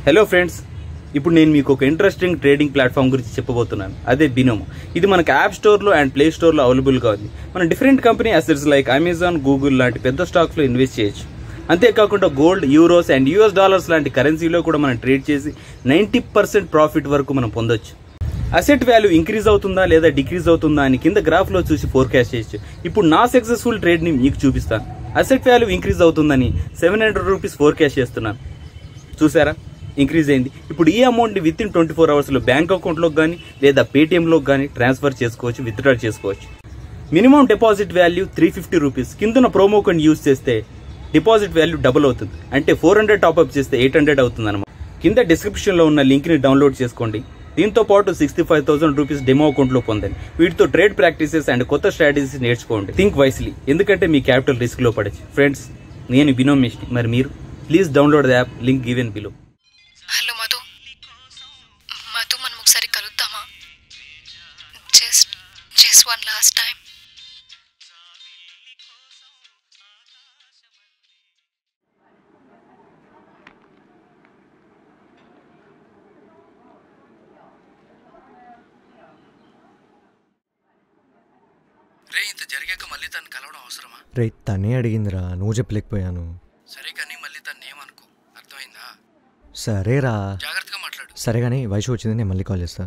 Hello friends ఇప్పుడు నేను మీకు ఒక ఇంట్రెస్టింగ్ ట్రేడింగ్ ప్లాట్ఫామ్ గురించి చెప్పబోతున్నాను అదే బినోమో ఇది మనకు యాప్ స్టోర్లో అండ్ ప్లే స్టోర్లో అవైలబుల్గా ఉంది మనం different company assets like Amazon Google లాంటి పెద్ద స్టాక్స్లో ఇన్వెస్ట్ చేయొచ్చు అంతేకాకుండా gold euros and US dollars లాంటి కరెన్సీలో కూడా మనం ట్రేడ్ చేసి నైంటీ పర్సెంట్ ప్రాఫిట్ వరకు మనం పొందొచ్చు అసెట్ వాల్యూ ఇంక్రీజ్ అవుతుందా లేదా డిక్రీజ్ అవుతుందా అని కింద గ్రాఫ్ లో చూసి ఫోర్కాస్ట్ చేయొచ్చు ఇప్పుడు నా సక్సెస్ఫుల్ ట్రేడ్ ని మీకు చూపిస్తాను అసెట్ వాల్యూ ఇంక్రీజ్ అవుతుందని సెవెన్ హండ్రెడ్ రూపీస్ ఫోర్కాస్ట్ చేస్తున్నాను చూసారా ఇంక్రీజ్ అయింది ఇప్పుడు ఈ అమౌంట్ ని within twenty four hours లో బ్యాంక్ అకౌంట్ లో కానీ లేదా పేటిఎం లో కానీ ట్రాన్స్ఫర్ చేసుకోవచ్చు విత్డ్రా చేసుకోవచ్చు minimum deposit value three fifty rupees కిందన ప్రోమో కోడ్ యూస్ చేస్తే డిపాజిట్ వాల్యూ డబుల్ అవుతుంది అంటే ఫోర్ హండ్రెడ్ టాప్అప్ చేస్తే ఎయిట్ హండ్రెడ్ అవుతుంది అనమాట కింద డిస్క్రిప్షన్ లో ఉన్న లింక్ ని డౌన్లోడ్ చేసుకోండి దీంతో పాటు sixty five thousand rupees demo account లో పొందండి వీటితో ట్రేడ్ ప్రాక్టీసెస్ అండ్ కొత్త స్ట్రాటజీస్ నేర్చుకోండి థింక్ వైస్లీ ఎందుకంటే మీ క్యాపిటల్ రిస్క్ లో పడచ్చు ఫ్రెండ్స్ నేను బినోమిస్ట్ మరి మీరు please download the app link given below hello Madhu Madhu మనం ఒకసారి కలుద్దామా just just one last time రే ఇంత జరిగాక మళ్ళీ తను కలవడం అవసరమా రే తనే అడిగిందిరా నువ్వు చెప్పలేకపోయాను సరే కానీ మళ్ళీ తను ఏమనుకో అర్థమైందా సరేరా జాగ్రత్తగా మాట్లాడు సరే కానీ వయసు వచ్చింది నేను మళ్ళీ కాల్ చేస్తా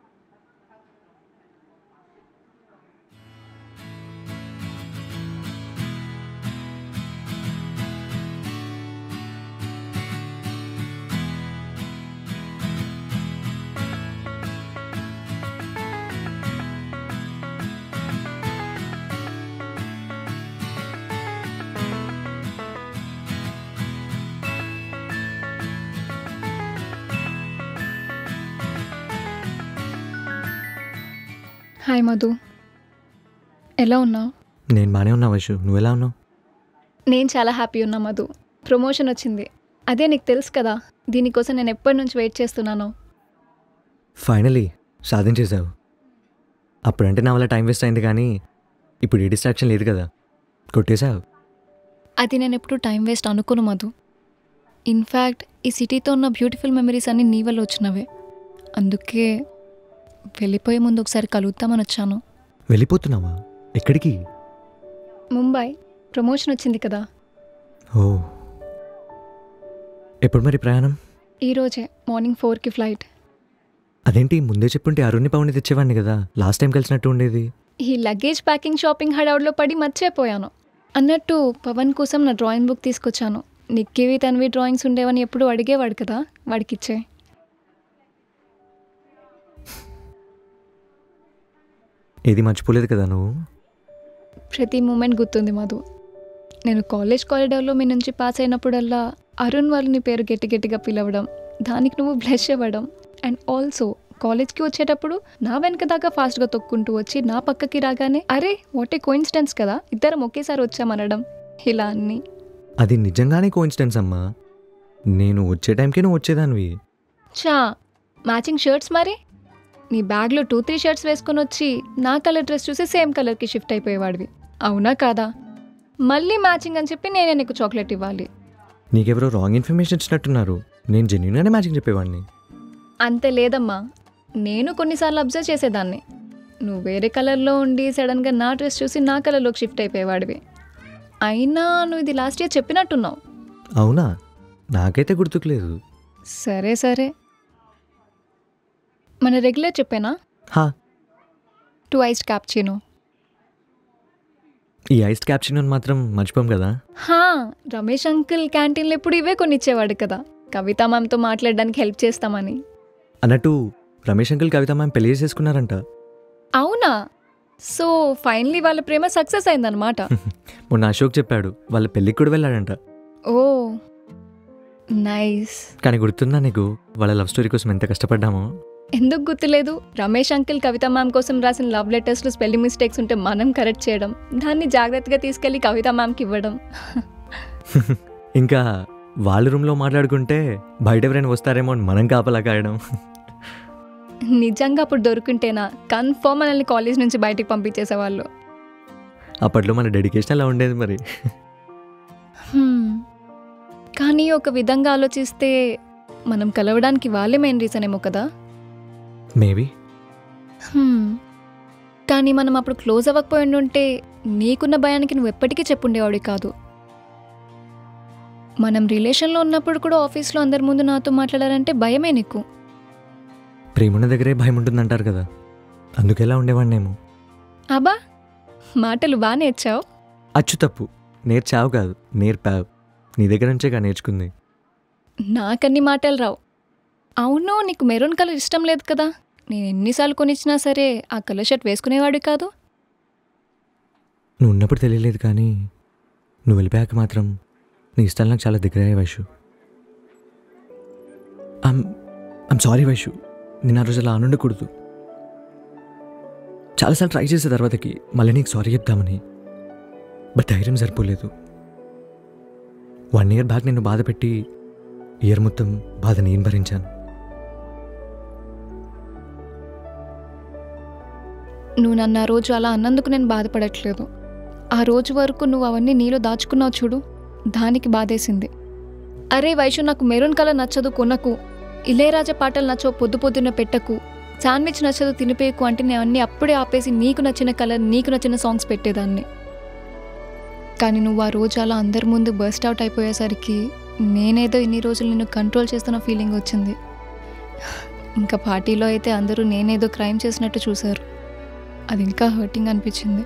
హాయ్ మధు ఎలా ఉన్నావు నేను బాగానే ఉన్నా వయసు నువ్వు ఎలా ఉన్నావు నేను చాలా హ్యాపీ ఉన్నా మధు ప్రమోషన్ వచ్చింది అదే నీకు తెలుసు కదా దీనికోసం నేను ఎప్పటి నుంచి వెయిట్ చేస్తున్నాను ఫైనలీ సాధించేశావు అప్పుడంటే నా వల్ల టైం వేస్ట్ అయింది కానీ ఇప్పుడు ఏ డిస్ట్రాక్షన్ లేదు కదా కొట్టేశావు అది నేను ఎప్పుడు టైం వేస్ట్ అనుకోను మధు ఇన్ఫ్యాక్ట్ ఈ సిటీతో ఉన్న బ్యూటిఫుల్ మెమరీస్ అన్నీ నీ వల్ల వచ్చినవే అందుకే వెళ్ళిపోయే ముందు ఒకసారి కలుద్దామని వచ్చాను వెళ్ళిపోతున్నావా ఎక్కడికి ముంబై ప్రమోషన్ వచ్చింది కదా ఓ ఎప్పుడు మరి ప్రయాణం ఈరోజే మార్నింగ్ ఫోర్కి ఫ్లైట్ అదేంటి ముందే చెప్పుంటే అరుణ్ని పవన్ తెచ్చేవాడిని కదా లాస్ట్ టైం కలిసినట్టు ఉండేది ఈ లగేజ్ ప్యాకింగ్ షాపింగ్ హడావుడ్లో పడి మర్చిపోయాను అన్నట్టు పవన్ కోసం నా డ్రాయింగ్ బుక్ తీసుకొచ్చాను నిక్కివి తనవి డ్రాయింగ్స్ ఉండేవని ఎప్పుడు అడిగేవాడు కదా వాడికి ఇచ్చే ఏది మర్చిపోలేదు కదా నువ్వు ప్రతి మూమెంట్ గుర్తుంది మధు నేను కాలేజ్ కారిడార్లో మీ నుంచి పాస్ అయినప్పుడల్లా అరుణ్ వాళ్ళని పేరు గట్టి గట్టిగా పిలవడం దానికి నువ్వు బ్లెష్ ఇవ్వడం అండ్ ఆల్సో కాలేజ్కి వచ్చేటప్పుడు నా వెనక దాకా ఫాస్ట్గా తొక్కుంటూ వచ్చి నా పక్కకి రాగానే అరే వాట్ ఏ కోయిన్సిడెన్స్ కదా ఇద్దరం ఒకేసారి వచ్చామనడం ఇలా అన్నీ అది నిజంగానే కోఇన్సిడెన్స్ అమ్మా నేను వచ్చే టైంకి నువ్వు వచ్చేదానివి చా మ్యాచింగ్ షర్ట్స్ మరి నీ బ్యాగ్లో టూ త్రీ షర్ట్స్ వేసుకొని వచ్చి నా కలర్ డ్రెస్ చూసి సేమ్ కలర్కి షిఫ్ట్ అయిపోయేవాడివి అవునా కాదా మళ్ళీ మ్యాచింగ్ అని చెప్పి నేనే నీకు చాక్లెట్ ఇవ్వాలి నీకెవరో రాంగ్ ఇన్ఫర్మేషన్ ఇచ్చినట్టున్నారు నేను జెన్యున్గానే మ్యాచింగ్ చెప్పేవాడిని అంతే లేదమ్మా నేను కొన్నిసార్లు అబ్జర్వ్ చేసేదాన్ని నువ్వు వేరే కలర్లో ఉండి సడన్గా నా డ్రెస్ చూసి నా కలర్లోకి షిఫ్ట్ అయిపోయేవాడివి అయినా నువ్వు ఇది లాస్ట్ ఇయర్ చెప్పినట్టున్నావు అవునా నాకైతే గుర్తుకులేదు సరే సరే మన రెగ్యులర్ చెప్పానా హా టూ ఐస్ క్యాప్చినో ఈ ఐస్ క్యాప్షన్ మాత్రం మర్చిపోం కదా హా రమేష్ అంకుల్ క్యాంటీన్లో ఎప్పుడు ఇవే కొన్ని ఇచ్చేవాడు కదా కవిత మ్యామ్తో మాట్లాడడానికి హెల్ప్ చేస్తామని అన్నట్టు రమేష్ అంకుల్ కవిత మ్యామ్ పెళ్లి చేసేసుకున్నారంట అవునా సో ఫైనలీ వాళ్ళ ప్రేమ సక్సెస్ అయిందనమాట మొన్న అశోక్ చెప్పాడు వాళ్ళ పెళ్ళికి కూడా వెళ్ళాడంట ఓ నైస్ కానీ గుర్తుందా నీకు వాళ్ళ లవ్ స్టోరీ కోసం ఎంత కష్టపడ్డామో ఎందుకు గుర్తులేదు రమేష్ అంకిల్ కవిత మ్యామ్ కోసం రాసిన లవ్ లెటర్స్లో స్పెల్లింగ్ మిస్టేక్స్ ఉంటే మనం కరెక్ట్ చేయడం దాన్ని జాగ్రత్తగా తీసుకెళ్ళి కవిత మ్యామ్కి ఇవ్వడం ఇంకా వాళ్ళ రూమ్లో మాట్లాడుకుంటే బయట ఎవరైనా వస్తారేమో అని మనం కాపలా కాయడం నిజంగా అప్పుడు దొరుకుంటేనా కన్ఫర్మ్ మనల్ని కాలేజ్ నుంచి బయటికి పంపించేసేవాళ్ళు అప్పట్లో మన డెడికేషన్ అలా ఉండేది మరి హ్మ్. కానీ ఒక విధంగా ఆలోచిస్తే మనం కలవడానికి వాళ్ళే మెయిన్ రీజన్ ఏమో కదా మేబీ హ్మ్. కానీ మనం అప్పుడు క్లోజ్ అవ్వకపోయి ఉంటే నీకున్న భయానికి నువ్వు ఎప్పటికీ చెప్పుండేవాడి కాదు మనం రిలేషన్లో ఉన్నప్పుడు కూడా ఆఫీస్లో అందరి ముందు నాతో మాట్లాడాలంటే భయమే నీకు ప్రేమున్న దగ్గరే భయం ఉంటుందంటారు కదా అందుకెలా ఉండేవాడినేమో అబ్బా మాటలు బాగా నేర్చావు అచ్చు తప్పు నేర్చావు కాదు నేర్పావు నీ దగ్గర నుంచేగా నేర్చుకుంది నాకన్ని మాటలు రావు అవును నీకు మెరూన్ కలర్ ఇష్టం లేదు కదా నేను ఎన్నిసార్లు కొనిచ్చినా సరే ఆ కలర్ షర్ట్ వేసుకునేవాడు కాదు నువ్వు ఉన్నప్పుడు తెలియలేదు కానీ నువ్వు వెళ్ళిపోయాక మాత్రం నీ ఇష్టాలు నాకు చాలా దగ్గరయ్యాయి Vaishu I'm I'm sorry Vaishu నేను ఆ రోజు అలా అనుండకూడదు చాలాసార్లు ట్రై చేసే తర్వాతకి మళ్ళీ నీకు సారీ చెప్తామని బట్ ధైర్యం సరిపోలేదు వన్ ఇయర్ బ్యాక్ నేను బాధ పెట్టి ఇయర్ మొత్తం బాధ నేను భరించాను నువ్వు నన్ను ఆ రోజు అలా అన్నందుకు నేను బాధపడట్లేదు ఆ రోజు వరకు నువ్వు అవన్నీ నీలో దాచుకున్నావు చూడు దానికి బాధేసింది అరే వైషు నాకు మెరూన్ కలర్ నచ్చదు కొనకు ఇళయరాజా పాటలు నచ్చవు పొద్దు పొద్దున్న పెట్టకు శాండ్విచ్ నచ్చదు తినిపేయకు అంటే నేను అన్నీ అప్పుడే ఆపేసి నీకు నచ్చిన కలర్ నీకు నచ్చిన సాంగ్స్ పెట్టేదాన్ని కానీ నువ్వు ఆ రోజు అలా అందరి ముందు బర్స్ట్ అవుట్ అయిపోయేసరికి నేనేదో ఇన్ని రోజులు నిన్ను కంట్రోల్ చేస్తున్న ఫీలింగ్ వచ్చింది ఇంకా పార్టీలో అయితే అందరూ నేనేదో క్రైమ్ చేసినట్టు చూశారు అది ఇంకా హర్టింగ్ అనిపించింది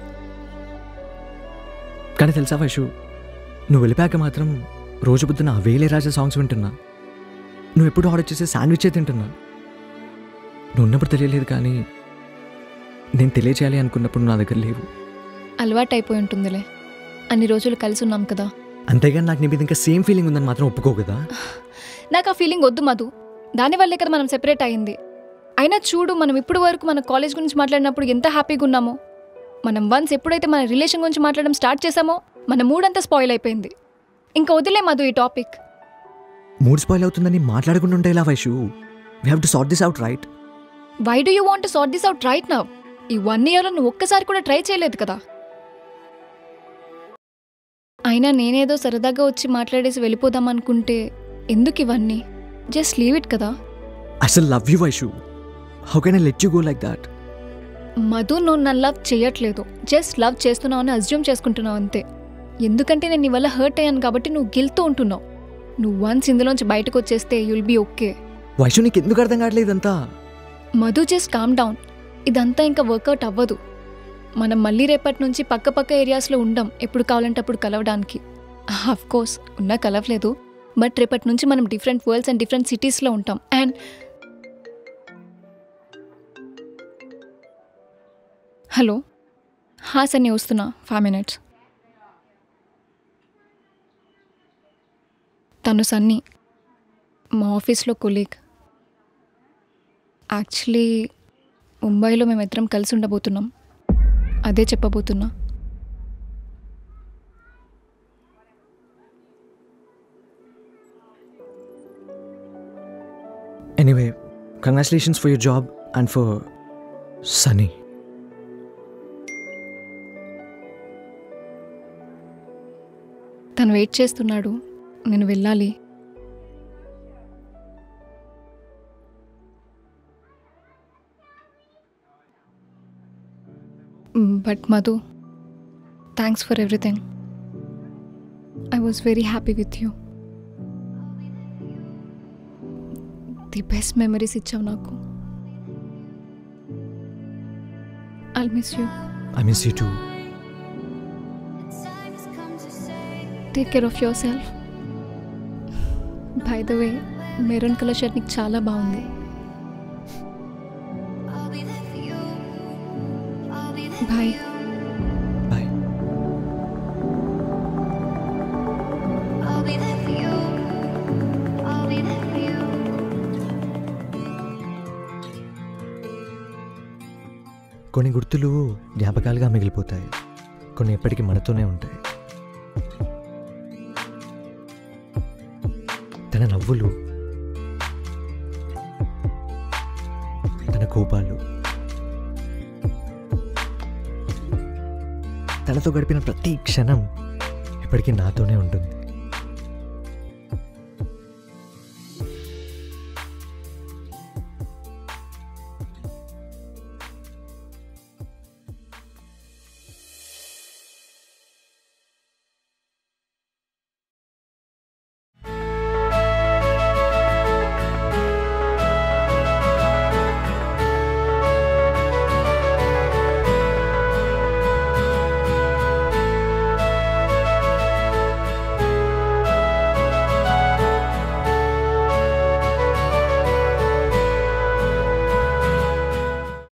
కానీ తెలుసా వైషు నువ్వు వెళ్ళిపోయాక మాత్రం రోజు పొద్దున ఆ వేలే రాజా సాంగ్స్ వింటున్నా నువ్వు ఎప్పుడు ఆర్డర్ చేసే శాండ్విచే తింటున్నా నువ్వు ఉన్నప్పుడు తెలియలేదు కానీ నేను తెలియచేయాలి అనుకున్నప్పుడు నా దగ్గర లేవు అలవాటు అయిపోయి ఉంటుందిలే అన్ని రోజులు కలిసి ఉన్నాం కదా అంతేగాని నాకు నీ మీద ఇంకా సేమ్ ఫీలింగ్ ఉందని మాత్రం ఒప్పుకో కదా నాకు ఆ ఫీలింగ్ వద్దు మధు దానివల్లే కదా మనం సెపరేట్ అయ్యింది అయినా చూడు మనం ఇప్పుడు వరకు మన కాలేజ్ గురించి మాట్లాడినప్పుడు ఎంత హ్యాపీగా ఉన్నామో మనం వన్స్ ఎప్పుడైతే మన రిలేషన్ గురించి మాట్లాడడం స్టార్ట్ చేసామో మన మూడ్ అంతా స్పాయిల్ అయిపోయింది ఇంకా వదిలే మధు ఈ టాపిక్ మూడ్ స్పాయిల్ అవుతుందని మాట్లాడకుండా ఉంటే ఇలా Vaishu we have to sort this out right why do you want sort this out right now ఈ వన్ ఇయర్లో నువ్వు ఒక్కసారి కూడా ట్రై చేయలేదు కదా అయినా నేనేదో సరదాగా వచ్చి మాట్లాడేసి వెళ్ళిపోదాం అనుకుంటే ఎందుకు ఇవన్నీ జస్ట్ లీవ్ ఇట్ కదా అసలు love you Vaishu how can I let you go like that Madhu నువ్వు నన్ను లవ్ చేయట్లేదు జస్ట్ లవ్ చేస్తున్నావు అని అజ్యూమ్ చేసుకుంటున్నావు అంతే ఎందుకంటే నేను నీ వల్ల హర్ట్ అయ్యాను కాబట్టి నువ్వు గిల్తూ ఉంటున్నావు నువ్వు వన్స్ ఇందులోంచి బయటకు వచ్చేస్తే యుల్ బీ ఓకే వైషు నీకు ఎందుకు అర్థం కావట్లేదు ఇదంతా మధు జస్ట్ కామ్ డౌన్ ఇదంతా ఇంకా వర్కౌట్ అవ్వదు మనం మళ్ళీ రేపటి నుంచి పక్క పక్క ఏరియాస్లో ఉండం ఎప్పుడు కావాలంటే అప్పుడు కలవడానికి ఆఫ్ కోర్స్ ఉన్నా కలవలేదు బట్ రేపటి నుంచి మనం డిఫరెంట్ వరల్డ్స్ అండ్ డిఫరెంట్ సిటీస్లో ఉంటాం అండ్ హలో హా సన్ని వస్తున్నా ఫైవ్ మినిట్స్ తను సన్ని మా ఆఫీస్లో కొలీగ్ యాక్చువల్లీ ముంబైలో మేమిద్దరం కలిసి ఉండబోతున్నాం అదే చెప్పబోతున్నా anyway congratulations for your job and for Sunny తను వెయిట్ చేస్తున్నాడు నేను వెళ్ళాలి but Madhu thanks for everything I was very happy with you the best memories ఇచ్చావు నాకు I miss you I miss you too take care of yourself by the way maroon colour shirt నీకు చాలా బాగుంది bye bye కొన్ని గుర్తులు జ్ఞాపకాలుగా మిగిలిపోతాయి కొన్ని ఎప్పటికీ మనతోనే ఉంటాయి తన నవ్వులు తన కోపాలు తనతో గడిపిన ప్రతి క్షణం ఇప్పటికీ నాతోనే ఉంటుంది